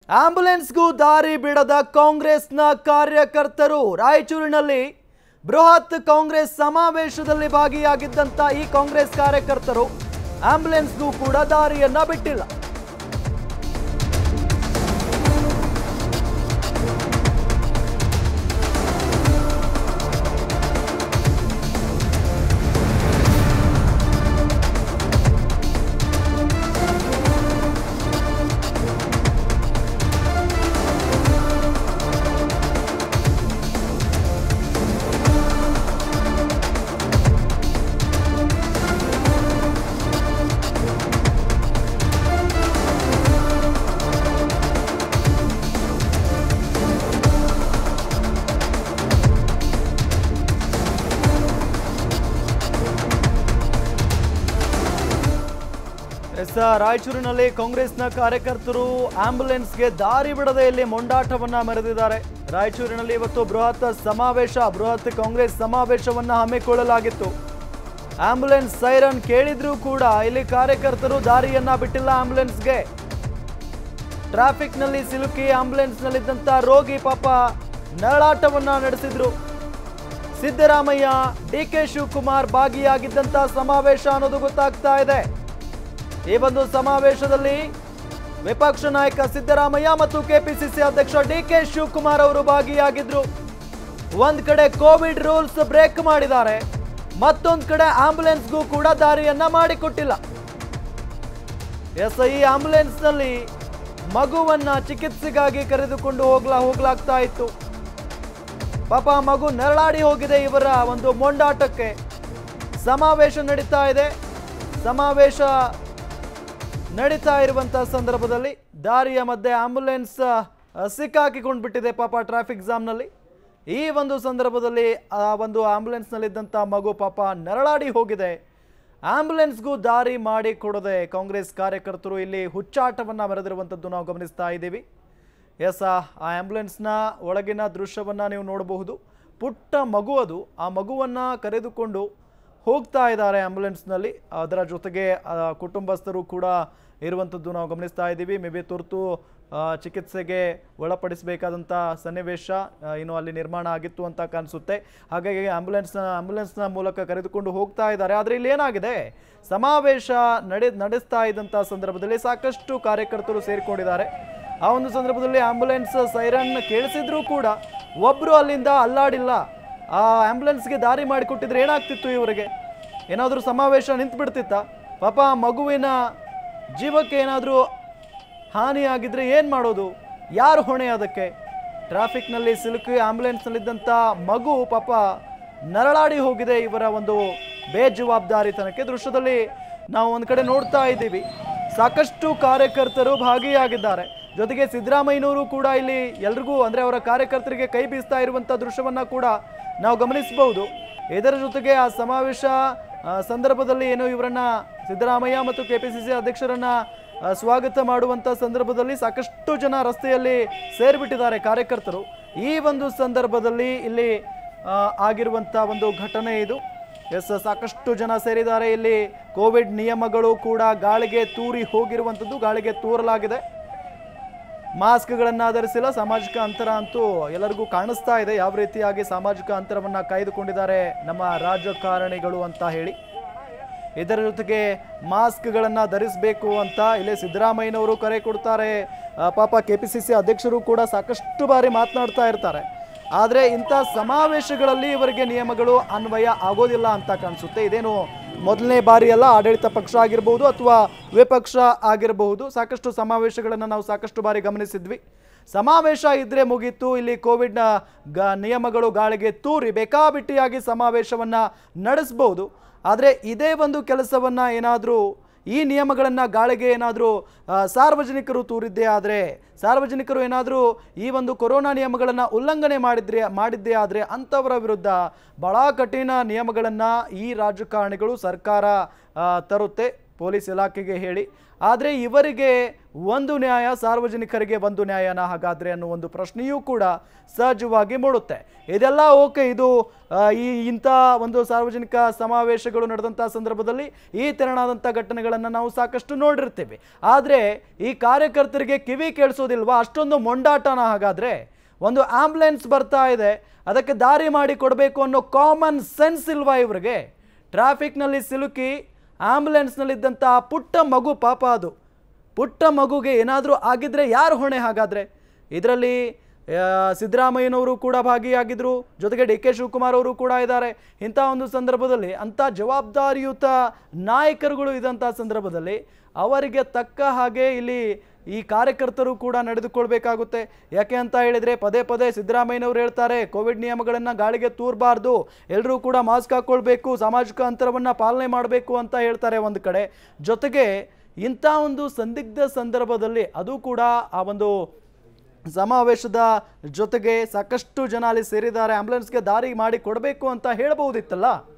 ಆಂಬ್ಯುಲೆನ್ಸ್ಗೂ ದಾರಿ ಬಿಡದ ಕಾಂಗ್ರೆಸ್ನ ಕಾರ್ಯಕರ್ತರು ರಾಯಚೂರಿನಲ್ಲಿ ಬೃಹತ್ ಕಾಂಗ್ರೆಸ್ ಸಮಾವೇಶದಲ್ಲಿ ಭಾಗಿಯಾಗಿದ್ದಂತ ಈ ಕಾಂಗ್ರೆಸ್ ಕಾರ್ಯಕರ್ತರು ಆಂಬ್ಯುಲೆನ್ಸ್ಗೂ ಕೂಡ ದಾರಿಯನ್ನ ಬಿಟ್ಟಿಲ್ಲ ಎಸ್ ರಾಯಚೂರಿನಲ್ಲಿ ಕಾಂಗ್ರೆಸ್ನ ಕಾರ್ಯಕರ್ತರು ಆಂಬ್ಯುಲೆನ್ಸ್ಗೆ ದಾರಿ ಬಿಡದೆ ಇಲ್ಲಿ ಮೊಂಡಾಟವನ್ನ ಮೆರೆದಿದ್ದಾರೆ ರಾಯಚೂರಿನಲ್ಲಿ ಇವತ್ತು ಬೃಹತ್ ಸಮಾವೇಶ ಬೃಹತ್ ಕಾಂಗ್ರೆಸ್ ಸಮಾವೇಶವನ್ನ ಹಮ್ಮಿಕೊಳ್ಳಲಾಗಿತ್ತು ಆಂಬ್ಯುಲೆನ್ಸ್ ಸೈರನ್ ಕೇಳಿದ್ರೂ ಕೂಡ ಇಲ್ಲಿ ಕಾರ್ಯಕರ್ತರು ದಾರಿಯನ್ನ ಬಿಟ್ಟಿಲ್ಲ ಆಂಬ್ಯುಲೆನ್ಸ್ಗೆ ಟ್ರಾಫಿಕ್ನಲ್ಲಿ ಸಿಲುಕಿ ಆಂಬ್ಯುಲೆನ್ಸ್ನಲ್ಲಿದ್ದಂಥ ರೋಗಿ ಪಾಪ ನರಳಾಟವನ್ನ ನಡೆಸಿದ್ರು ಸಿದ್ದರಾಮಯ್ಯ ಡಿ ಕೆ ಶಿವಕುಮಾರ್ ಭಾಗಿಯಾಗಿದ್ದಂಥ ಸಮಾವೇಶ ಅನ್ನೋದು ಗೊತ್ತಾಗ್ತಾ ಇದೆ ಈ ಒಂದು ಸಮಾವೇಶದಲ್ಲಿ ವಿಪಕ್ಷ ನಾಯಕ ಸಿದ್ದರಾಮಯ್ಯ ಮತ್ತು ಕೆಪಿಸಿಸಿ ಅಧ್ಯಕ್ಷ ಡಿ ಕೆ ಶಿವಕುಮಾರ್ ಅವರು ಭಾಗಿಯಾಗಿದ್ರು ಒಂದ್ ಕಡೆ ಕೋವಿಡ್ ರೂಲ್ಸ್ ಬ್ರೇಕ್ ಮಾಡಿದ್ದಾರೆ ಮತ್ತೊಂದ್ ಕಡೆ ಆಂಬ್ಯುಲೆನ್ಸ್ಗೂ ಕೂಡ ದಾರಿಯನ್ನ ಮಾಡಿಕೊಟ್ಟಿಲ್ಲ ಎಸ್ ಈ ಆಂಬ್ಯುಲೆನ್ಸ್ ನಲ್ಲಿ ಮಗುವನ್ನ ಚಿಕಿತ್ಸೆಗಾಗಿ ಕರೆದುಕೊಂಡು ಹೋಗ್ಲಾ ಹೋಗ್ಲಾಗ್ತಾ ಇತ್ತು ಪಾಪ ಆ ಮಗು ನೆರಳಾಡಿ ಹೋಗಿದೆ ಇವರ ಒಂದು ಮೊಂಡಾಟಕ್ಕೆ ಸಮಾವೇಶ ನಡೀತಾ ಇದೆ ಸಮಾವೇಶ ನಡೀತಾ ಇರುವಂತ ಸಂದರ್ಭದಲ್ಲಿ ದಾರಿಯ ಮಧ್ಯೆ ಆಂಬ್ಯುಲೆನ್ಸ್ ಸಿಕ್ಕಾಕಿಕೊಂಡು ಬಿಟ್ಟಿದೆ ಪಾಪ ಟ್ರಾಫಿಕ್ ಜಾಮ್ನಲ್ಲಿ ಈ ಒಂದು ಸಂದರ್ಭದಲ್ಲಿ ಆ ಒಂದು ಆಂಬ್ಯುಲೆನ್ಸ್ನಲ್ಲಿದ್ದಂಥ ಮಗು ಪಾಪ ನರಳಾಡಿ ಹೋಗಿದೆ ಆಂಬ್ಯುಲೆನ್ಸ್ಗೂ ದಾರಿ ಮಾಡಿ ಕೊಡದೆ ಕಾಂಗ್ರೆಸ್ ಕಾರ್ಯಕರ್ತರು ಇಲ್ಲಿ ಹುಚ್ಚಾಟವನ್ನು ಮೆರೆದಿರುವಂಥದ್ದು ನಾವು ಗಮನಿಸ್ತಾ ಇದ್ದೀವಿ ಎಸ್ ಆ ಆ್ಯಂಬುಲೆನ್ಸ್ನ ಒಳಗಿನ ದೃಶ್ಯವನ್ನು ನೀವು ನೋಡಬಹುದು ಪುಟ್ಟ ಮಗು ಅದು ಆ ಮಗುವನ್ನು ಕರೆದುಕೊಂಡು ಹೋಗ್ತಾ ಇದ್ದಾರೆ ಆ್ಯಂಬುಲೆನ್ಸ್ನಲ್ಲಿ ಅದರ ಜೊತೆಗೆ ಆ, ಕುಟುಂಬಸ್ಥರು ಕೂಡ ಇರುವಂಥದ್ದು ನಾವು ಗಮನಿಸ್ತಾ ಇದ್ದೀವಿ ಮೇ ಬಿ ತುರ್ತು ಆ, ಚಿಕಿತ್ಸೆಗೆ ಒಳಪಡಿಸಬೇಕಾದಂಥ ಸನ್ನಿವೇಶ ಆ, ಇನ್ನು ಅಲ್ಲಿ ನಿರ್ಮಾಣ ಆಗಿತ್ತು ಅಂತ ಕಾಣಿಸುತ್ತೆ ಹಾಗಾಗಿ ಆಂಬ್ಯುಲೆನ್ಸ್ನ ಆಂಬ್ಯುಲೆನ್ಸ್ನ ಮೂಲಕ ಕರೆದುಕೊಂಡು ಹೋಗ್ತಾ ಇದ್ದಾರೆ ಆದರೆ ಇಲ್ಲಿ ಏನಾಗಿದೆ ಸಮಾವೇಶ ನಡೆ ನಡೆಸ್ತಾ ಇದ್ದಂಥ ಸಂದರ್ಭದಲ್ಲಿ ಸಾಕಷ್ಟು ಕಾರ್ಯಕರ್ತರು ಸೇರಿಕೊಂಡಿದ್ದಾರೆ ಆ ಒಂದು ಸಂದರ್ಭದಲ್ಲಿ ಆಂಬ್ಯುಲೆನ್ಸ್ ಸೈರನ್ ಕೇಳಿಸಿದ್ರೂ ಕೂಡ ಒಬ್ಬರು ಅಲ್ಲಿಂದ ಅಲ್ಲಾಡಿಲ್ಲ ಆ ಆಂಬ್ಯುಲೆನ್ಸ್ಗೆ ದಾರಿ ಮಾಡಿಕೊಟ್ಟಿದ್ರೆ ಏನಾಗ್ತಿತ್ತು ಇವರಿಗೆ ಏನಾದರೂ ಸಮಾವೇಶ ನಿಂತು ಬಿಡ್ತಿತ್ತ ಪಾಪ ಆ ಮಗುವಿನ ಜೀವಕ್ಕೆ ಏನಾದರೂ ಹಾನಿಯಾಗಿದ್ರೆ ಏನು ಮಾಡೋದು ಯಾರು ಹೊಣೆ ಅದಕ್ಕೆ ಟ್ರಾಫಿಕ್ನಲ್ಲಿ ಸಿಲುಕಿ ಆಂಬ್ಯುಲೆನ್ಸ್ನಲ್ಲಿದ್ದಂಥ ಮಗು ಪಾಪ ನರಳಾಡಿ ಹೋಗಿದೆ ಇವರ ಒಂದು ಬೇಜವಾಬ್ದಾರಿತನಕ್ಕೆ ದೃಶ್ಯದಲ್ಲಿ ನಾವು ಒಂದು ಕಡೆ ನೋಡ್ತಾ ಇದ್ದೀವಿ ಸಾಕಷ್ಟು ಕಾರ್ಯಕರ್ತರು ಭಾಗಿಯಾಗಿದ್ದಾರೆ ಜೊತೆಗೆ ಸಿದ್ದರಾಮಯ್ಯನವರು ಕೂಡ ಇಲ್ಲಿ ಎಲ್ರಿಗೂ ಅಂದರೆ ಅವರ ಕಾರ್ಯಕರ್ತರಿಗೆ ಕೈ ಬೀಸ್ತಾ ಇರುವಂಥ ದೃಶ್ಯವನ್ನ ಕೂಡ ನಾವು ಗಮನಿಸಬಹುದು ಇದರ ಜೊತೆಗೆ ಆ ಸಮಾವೇಶ ಆ, ಸಂದರ್ಭದಲ್ಲಿ ಏನು ಇವರನ್ನ ಸಿದ್ದರಾಮಯ್ಯ ಮತ್ತು ಕೆಪಿಸಿಸಿ ಅಧ್ಯಕ್ಷರನ್ನ ಆ, ಸ್ವಾಗತ ಮಾಡುವಂತ ಸಂದರ್ಭದಲ್ಲಿ ಸಾಕಷ್ಟು ಜನ ರಸ್ತೆಯಲ್ಲಿ ಸೇರಿಬಿಟ್ಟಿದ್ದಾರೆ ಕಾರ್ಯಕರ್ತರು ಈ ಒಂದು ಸಂದರ್ಭದಲ್ಲಿ ಇಲ್ಲಿ ಆ, ಆಗಿರುವಂತ ಒಂದು ಘಟನೆ ಇದು ಎಸ್ ಸಾಕಷ್ಟು ಜನ ಸೇರಿದ್ದಾರೆ ಇಲ್ಲಿ ಕೋವಿಡ್ ನಿಯಮಗಳು ಕೂಡ ಗಾಳಿಗೆ ತೂರಿ ಹೋಗಿರುವಂಥದ್ದು ಗಾಳಿಗೆ ತೂರಲಾಗಿದೆ ಮಾಸ್ಕ್ಗಳನ್ನು ಧರಿಸಿಲ್ಲ ಸಾಮಾಜಿಕ ಅಂತರ ಅಂತೂ ಎಲ್ಲರಿಗೂ ಕಾಣಿಸ್ತಾ ಇದೆ ಯಾವ ರೀತಿಯಾಗಿ ಸಾಮಾಜಿಕ ಅಂತರವನ್ನು ಕಾಯ್ದುಕೊಂಡಿದ್ದಾರೆ ನಮ್ಮ ರಾಜಕಾರಣಿಗಳು ಅಂತ ಹೇಳಿ ಇದರ ಜೊತೆಗೆ ಮಾಸ್ಕ್ಗಳನ್ನು ಧರಿಸಬೇಕು ಅಂತ ಇಲ್ಲಿ ಸಿದ್ದರಾಮಯ್ಯನವರು ಕರೆ ಕೊಡ್ತಾರೆ ಆ, ಪಾಪ ಕೆ ಪಿ ಸಿ ಸಿ ಅಧ್ಯಕ್ಷರು ಕೂಡ ಸಾಕಷ್ಟು ಬಾರಿ ಮಾತನಾಡ್ತಾ ಇರ್ತಾರೆ ಆದರೆ ಇಂಥ ಸಮಾವೇಶಗಳಲ್ಲಿ ಇವರಿಗೆ ನಿಯಮಗಳು ಅನ್ವಯ ಆಗೋದಿಲ್ಲ ಅಂತ ಕಾಣಿಸುತ್ತೆ ಇದೇನು ಮೊದಲನೇ ಬಾರಿ ಅಲ್ಲ ಆಡಳಿತ ಪಕ್ಷ ಆಗಿರಬಹುದು ಅಥವಾ ವಿಪಕ್ಷ ಆಗಿರಬಹುದು ಸಾಕಷ್ಟು ಸಮಾವೇಶಗಳನ್ನು ನಾವು ಸಾಕಷ್ಟು ಬಾರಿ ಗಮನಿಸಿದ್ವಿ ಸಮಾವೇಶ ಇದ್ರೆ ಮುಗೀತು ಇಲ್ಲಿ ಕೋವಿಡ್ನ ಗ ನಿಯಮಗಳು ಗಾಳಿಗೆ ತೂರಿ ಬೇಕಾಬಿಟ್ಟಿಯಾಗಿ ಸಮಾವೇಶವನ್ನ ನಡೆಸಬಹುದು ಆದರೆ ಇದೇ ಒಂದು ಕೆಲಸವನ್ನ ಏನಾದರೂ ಈ ನಿಯಮಗಳನ್ನು ಗಾಳಿಗೆ ಏನಾದರೂ ಸಾರ್ವಜನಿಕರು ತೂರಿದ್ದೇ ಆದರೆ ಸಾರ್ವಜನಿಕರು ಏನಾದರೂ ಈ ಒಂದು ಕೊರೋನಾ ನಿಯಮಗಳನ್ನು ಉಲ್ಲಂಘನೆ ಮಾಡಿದ್ರೆ ಮಾಡಿದ್ದೇ ಆದರೆ ಅಂಥವರ ವಿರುದ್ಧ ಬಹಳ ಕಠಿಣ ನಿಯಮಗಳನ್ನು ಈ ರಾಜಕಾರಣಿಗಳು ಸರ್ಕಾರ ಆ, ತರುತ್ತೆ ಪೊಲೀಸ್ ಇಲಾಖೆಗೆ ಹೇಳಿ ಆದರೆ ಇವರಿಗೆ ಒಂದು ನ್ಯಾಯ ಸಾರ್ವಜನಿಕರಿಗೆ ಒಂದು ನ್ಯಾಯನ ಹಾಗಾದ್ರೆ ಅನ್ನೋ ಒಂದು ಪ್ರಶ್ನೆಯೂ ಕೂಡ ಸಹಜವಾಗಿ ಮೂಡುತ್ತೆ ಇದೆಲ್ಲ ಓಕೆ ಇದು ಆ, ಈ ಇಂಥ ಒಂದು ಸಾರ್ವಜನಿಕ ಸಮಾವೇಶಗಳು ನಡೆದಂಥ ಸಂದರ್ಭದಲ್ಲಿ ಈ ತೆರನಾದಂಥ ಘಟನೆಗಳನ್ನು ನಾವು ಸಾಕಷ್ಟು ನೋಡಿರ್ತೀವಿ ಆದರೆ ಈ ಕಾರ್ಯಕರ್ತರಿಗೆ ಕಿವಿ ಕೇಳಿಸೋದಿಲ್ವಾ ಅಷ್ಟೊಂದು ಮೊಂಡಾಟನ ಹಾಗಾದ್ರೆ ಒಂದು ಆಂಬ್ಯುಲೆನ್ಸ್ ಬರ್ತಾ ಇದೆ ಅದಕ್ಕೆ ದಾರಿ ಮಾಡಿ ಕೊಡಬೇಕು ಅನ್ನೋ ಕಾಮನ್ ಸೆನ್ಸ್ ಇಲ್ವಾ ಇವರಿಗೆ ಟ್ರಾಫಿಕ್ನಲ್ಲಿ ಸಿಲುಕಿ ಆಂಬ್ಯುಲೆನ್ಸ್ನಲ್ಲಿದ್ದಂಥ ಪುಟ್ಟ ಮಗು ಪಾಪ ಅದು ಪುಟ್ಟ ಮಗುಗೆ ಏನಾದರೂ ಆಗಿದ್ರೆ ಯಾರು ಹೊಣೆ ಹಾಗಾದರೆ ಇದರಲ್ಲಿ ಸಿದ್ದರಾಮಯ್ಯನವರು ಕೂಡ ಭಾಗಿಯಾಗಿದ್ದರು ಜೊತೆಗೆ ಡಿ ಕೆ ಶಿವಕುಮಾರ್ ಅವರು ಕೂಡ ಇದ್ದಾರೆ ಇಂಥ ಒಂದು ಸಂದರ್ಭದಲ್ಲಿ ಅಂಥ ಜವಾಬ್ದಾರಿಯುತ ನಾಯಕರುಗಳು ಇದ್ದಂಥ ಸಂದರ್ಭದಲ್ಲಿ ಅವರಿಗೆ ತಕ್ಕ ಹಾಗೆ ಇಲ್ಲಿ ಈ ಕಾರ್ಯಕರ್ತರು ಕೂಡ ನಡೆದುಕೊಳ್ಬೇಕಾಗುತ್ತೆ ಯಾಕೆ ಅಂತ ಹೇಳಿದರೆ ಪದೇ ಪದೇ ಸಿದ್ದರಾಮಯ್ಯನವರು ಹೇಳ್ತಾರೆ ಕೋವಿಡ್ ನಿಯಮಗಳನ್ನು ಗಾಳಿಗೆ ತೂರಬಾರ್ದು ಎಲ್ಲರೂ ಕೂಡ ಮಾಸ್ಕ್ ಹಾಕ್ಕೊಳ್ಬೇಕು ಸಾಮಾಜಿಕ ಅಂತರವನ್ನು ಪಾಲನೆ ಮಾಡಬೇಕು ಅಂತ ಹೇಳ್ತಾರೆ ಒಂದು ಕಡೆ ಜೊತೆಗೆ ಇಂಥ ಒಂದು ಸಂದಿಗ್ಧ ಸಂದರ್ಭದಲ್ಲಿ ಅದು ಕೂಡ ಆ ಒಂದು ಸಮಾವೇಶದ ಜೊತೆಗೆ ಸಾಕಷ್ಟು ಜನ ಅಲ್ಲಿ ಸೇರಿದ್ದಾರೆ ಆಂಬ್ಯುಲೆನ್ಸ್ಗೆ ದಾರಿ ಮಾಡಿ ಕೊಡಬೇಕು ಅಂತ ಹೇಳ್ಬಹುದಿತ್ತಲ್ಲ